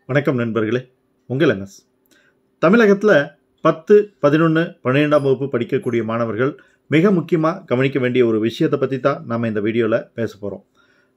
வணக்கம் நண்பர்களே உங்கள் என்எஸ் தமிழகத்தில் பத்து பதினொன்று பன்னிரெண்டாம் வகுப்பு படிக்கக்கூடிய மாணவர்கள் மிக முக்கியமாக கவனிக்க வேண்டிய ஒரு விஷயத்தை பற்றி தான் நம்ம இந்த வீடியோவில் பேச போகிறோம்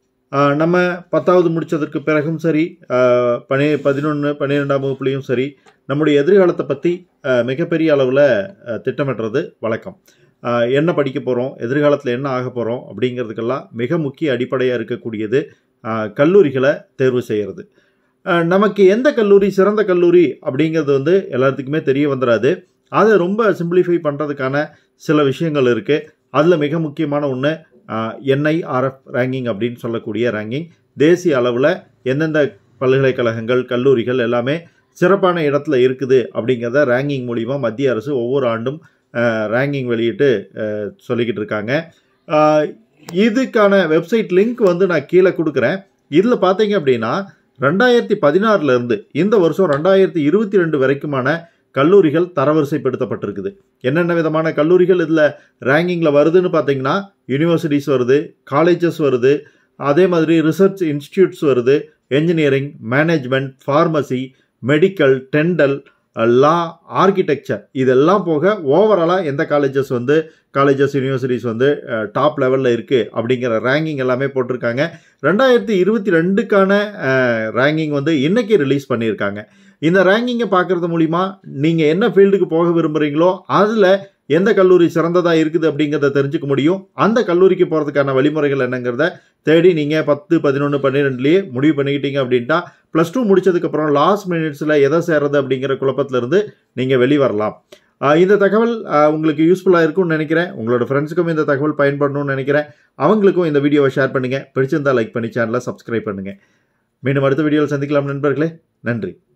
நம்ம பத்தாவது முடித்ததற்கு பிறகும் சரி ஆஹ், பனி பதினொன்று பன்னிரெண்டாம் வகுப்புலேயும் சரி நம்முடைய எதிர்காலத்தை பற்றி ஆஹ், மிகப்பெரிய அளவில் ஆஹ், திட்டமிடுறது வழக்கம் ஆஹ், என்ன படிக்க போகிறோம் எதிர்காலத்தில் என்ன ஆக போகிறோம் அப்படிங்கிறதுக்கெல்லாம் மிக முக்கிய அடிப்படையாக இருக்கக்கூடியது ஆஹ், கல்லூரிகளை தேர்வு செய்கிறது அஹ் நமக்கு எந்த கல்லூரி சிறந்த கல்லூரி அப்படிங்கிறது வந்து எல்லாத்துக்குமே தெரிய வந்துடாது அதை ரொம்ப சிம்பிளிஃபை பண்ணுறதுக்கான சில விஷயங்கள் இருக்குது அதில் மிக முக்கியமான ஒன்று என்ஐஆர்எஃப் ரேங்கிங் அப்படின்னு சொல்லக்கூடிய ரேங்கிங் தேசிய அளவில் எந்தெந்த பல்கலைக்கழகங்கள் கல்லூரிகள் எல்லாமே சிறப்பான இடத்துல இருக்குது அப்படிங்கிறத ரேங்கிங் மூலிமா மத்திய அரசு ஒவ்வொரு ஆண்டும் ரேங்கிங் வெளியிட்டு அஹ், சொல்லிக்கிட்டு இருக்காங்க அஹ், இதுக்கான வெப்சைட் லிங்க் வந்து நான் கீழே கொடுக்குறேன் இதில் பார்த்தீங்க அப்படின்னா ரெண்டாயிரத்தி பதினாறுல இருந்து இந்த வருஷம் ரெண்டாயிரத்தி இருபத்தி ரெண்டு வரைக்குமான கல்லூரிகள் தரவரிசைப்படுத்தப்பட்டிருக்குது என்னென்ன விதமான கல்லூரிகள் இதில் ரேங்கிங்கில் வருதுன்னு பார்த்தீங்கன்னா யூனிவர்சிட்டிஸ் வருது காலேஜஸ் வருது அதே மாதிரி ரிசர்ச் இன்ஸ்டிடியூட்ஸ் வருது engineering management pharmacy medical dental law architecture இதெல்லாம் போக ஓவராலாக எந்த காலேஜஸ் வந்து காலேஜஸ் யூனிவர்சிட்டிஸ் வந்து டாப் லெவலில் இருக்குது அப்படிங்கிற ரேங்கிங் எல்லாமே போட்டிருக்காங்க ரெண்டாயிரத்தி இருபத்தி ரெண்டுக்கான ரேங்கிங் வந்து இன்னைக்கு ரிலீஸ் பண்ணியிருக்காங்க இந்த ரேங்கிங்கை பார்க்கறது மூலிமா நீங்கள் என்ன ஃபீல்டுக்கு போக விரும்புகிறீங்களோ அதில் எந்த கல்லூரி சிறந்ததாக இருக்குது அப்படிங்கிறத தெரிஞ்சுக்க முடியும் அந்த கல்லூரிக்கு போகிறதுக்கான வழிமுறைகள் என்னங்கிறத தேடி நீங்கள் பத்து பதினொன்று பன்னிரெண்டுலேயே முடிவு பண்ணிக்கிட்டீங்க அப்படின்ட்டா ப்ளஸ் டூ முடிச்சதுக்கப்புறம் லாஸ்ட் மினிட்ஸில் எதை சேர்றது அப்படிங்கிற குழப்பத்திலிருந்து நீங்கள் வெளிவரலாம் ஆஹ் இந்த தகவல் ஆஹ் உங்களுக்கு யூஸ்ஃபுல்லாக இருக்கும்னு நினைக்கிறேன் உங்களோட ஃப்ரெண்ட்ஸுக்கும் இந்த தகவல் பயன்படணும்னு நினைக்கிறேன் அவங்களுக்கும் இந்த வீடியோவை ஷேர் பண்ணுங்கள் பிடிச்சிருந்தா லைக் பண்ணி சேனலை சப்ஸ்கிரைப் பண்ணுங்கள் மீண்டும் அடுத்த வீடியோவில் சந்திக்கலாம் நண்பர்களே நன்றி